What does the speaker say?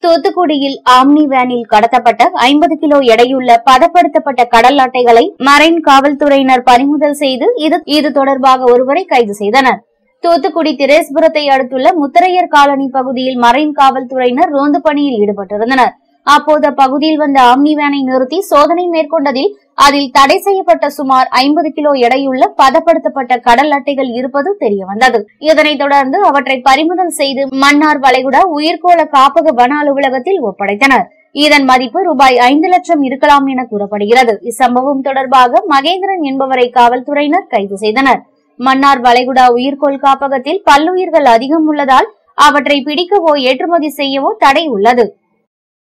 தூத்துக்குடியில் ஆம்னி வேனில் கடத்தப்பட்ட ஐம்பது கிலோ எடையுள்ள பதப்படுத்தப்பட்ட கடல் அட்டைகளை மரைன் காவல்துறையினர் பறிமுதல் செய்து இது இது தொடர்பாக ஒருவரை கைது செய்தனர் தூத்துக்குடி திரேஸ்புரத்தை அடுத்துள்ள முத்தரையர் காலனி பகுதியில் மரைன் காவல்துறையினர் ரோந்து பணியில் ஈடுபட்டிருந்தனர் அப்போது அப்பகுதியில் வந்த ஆம்னி வேனை நிறுத்தி சோதனை மேற்கொண்டதில் அதில் தடை செய்யப்பட்ட சுமார் ஐம்பது கிலோ எடையுள்ள பதப்படுத்தப்பட்ட கடல் அட்டைகள் இருப்பது தெரியவந்தது இதனைத் தொடர்ந்து அவற்றை பறிமுதல் செய்து மன்னார் வளைகுடா உயிர்கோள காப்பக வன அலுவலகத்தில் ஒப்படைத்தனர் இதன் மதிப்பு ரூபாய் ஐந்து லட்சம் இருக்கலாம் என கூறப்படுகிறது இச்சம்பவம் தொடர்பாக மகேந்திரன் என்பவரை காவல்துறையினர் கைது செய்தனர் மன்னார் வளைகுடா உயிர்கோள் காப்பகத்தில் பல்லுயிர்கள் அதிகம் உள்ளதால் அவற்றை பிடிக்கவோ ஏற்றுமதி செய்யவோ தடை உள்ளது